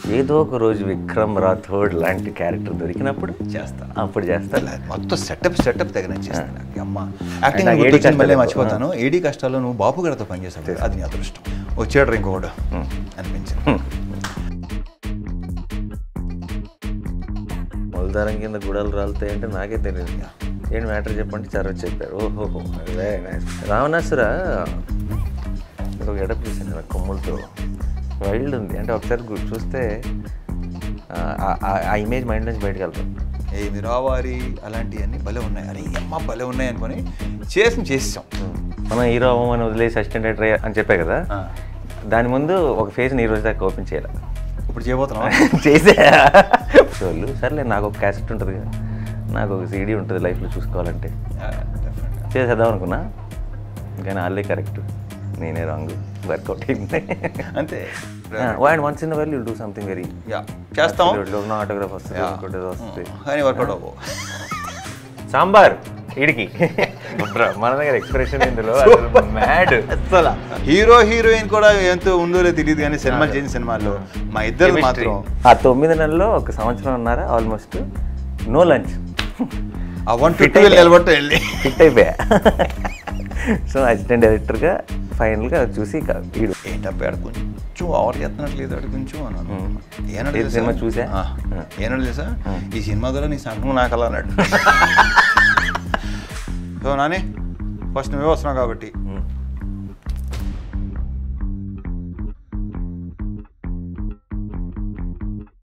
ఏదో ఒక రోజు విక్రమ్ రాథోడ్ లాంటి క్యారెక్టర్ దొరికినప్పుడు చేస్తాను అప్పుడు చేస్తా మొత్తం సెటప్ సెటప్ తెగ నచ్చేస్తాను నాకు అమ్మ నాకు యాక్టింగ్ ఏడీ గుర్తొచ్చింది మళ్ళీ కష్టాలు మర్చిపోతాను ఏడీ కష్టాల్లో నువ్వు బాపు గారితో పనిచేసావు అది నీ అదృష్టం వచ్చాడు ఇంకొకడు అనిపించింది మొలదారం కింద గుడాలు రాలుతాయి అంటే నాకే తెలియదు ఏంటి మ్యాటర్ చెప్పంటే చరవ చెప్పారు ఓహో వెరీ నైస్ రావణాసుర ఒక ఎడప్ చూసాను నా కొమ్ములతో వైల్డ్ ఉంది అంటే ఒకసారి గు- చూస్తే ఆ- ఆ- ఆ ఇమేజ్ మైండ్ నుంచి బయటకు వెళ్తాం ఏమి రావారి అలాంటివన్నీ భలే ఉన్నాయి అరే ఈ అమ్మ భలే ఉన్నాయి అనుకొని చేసి చేసాం మనం హీరో అవ్వమని వదిలేసి అసిస్టెంట్ డైరెక్టర్ అని చెప్పే కదా ఆ. దాని ముందు ఒక ఫేజ్ని ఈ రోజు దాకా ఓపెన్ చేయాలి ఇప్పుడు చేయబోతున్నావా చేసే వాళ్ళు సర్లే నాకు ఒక క్యాసెట్ ఉంటుంది కదా నాకు ఒక సీడీ ఉంటుంది లైఫ్లో చూసుకోవాలంటే చేసేద్దాం అనుకున్నా కానీ వాళ్ళే కరెక్ట్ నేనే రాంగ్ వర్కౌట్ అయింది అంతే and once in well you do something very yeah చేస్తాం ఆటోగ్రాఫ్ వస్తుంది Yeah. ఇంకోటి ఏదో వస్తుంది కానీ వర్కౌట్ అవ్వవు సాంబార్ ఇడికి మన దగ్గర ఎక్స్ప్రెషన్ ఇందులో మ్యాడ్ అసలు హీరో హీరోయిన్ కూడా ఎంత ఉందో లేదో తెలియదు కానీ సినిమాలు చేసిన సినిమాల్లో మా ఇద్దరు మాత్రం ఆ తొమ్మిది నెలల్లో ఒక సంవత్సరం ఉన్నారా ఆల్మోస్ట్ నో లంచ్ ఆ వన్ టు టూ నిలబట్టు వెళ్ళి ఫిట్ అయిపోయా సో అసిస్టెంట్ డైరెక్టర్గా ఫైనల్గా చూసి ఇక వీడు ఏంటబ్బా ఆడ కొంచెం ఓవర్ చేస్తున్నట్లేదు ఆడ కొంచెం అన్నాను మ్మ్. ఏనాడు ఏది తెలుసా? సినిమా చూసా? ఆ, ఏనాడు తెలుసా ఈ సినిమా ద్వారా నీ సంఘం నాకు అలా అన్నాడు సో నాని ఫస్ట్ నువ్వే వస్తున్నావు కాబట్టి మ్మ్.